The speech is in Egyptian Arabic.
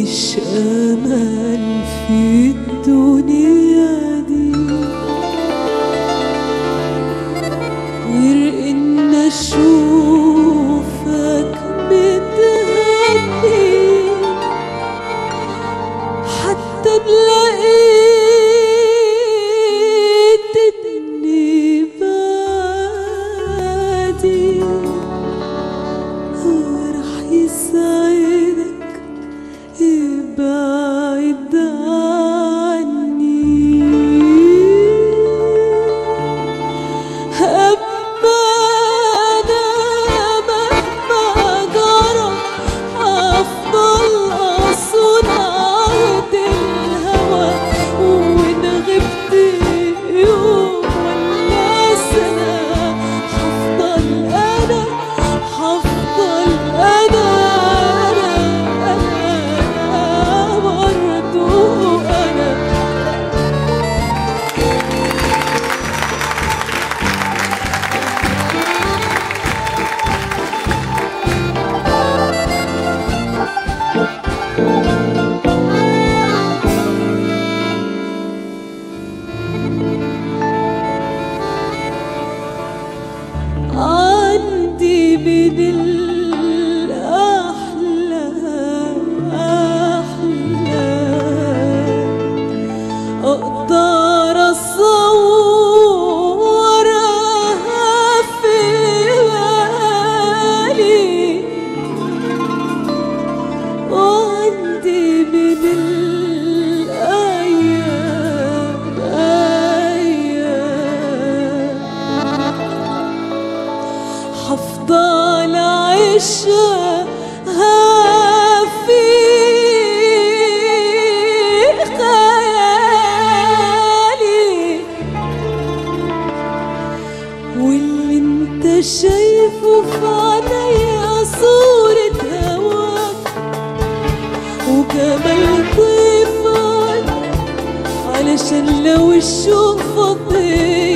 مفيش امل في الدنيا دي غير ان اشوفك متهني حتى لقيت اني بعدي راح يسعدك ابعد عني أما أنا مهما جرى أفضل أصون عهد الهوى وإن غبت يوم ولا سنة هفضل أنا هفضل أنا أنا أنا أنا برضو أنا عندي من الأحلام أحلام أقدر أصورها في بالي وعندي من الأيام أيام هفضل عيشها في خيالي واللي انت شايفه في عينيا صورة هواك وجمال طيفك علشان لو الشوق فضيت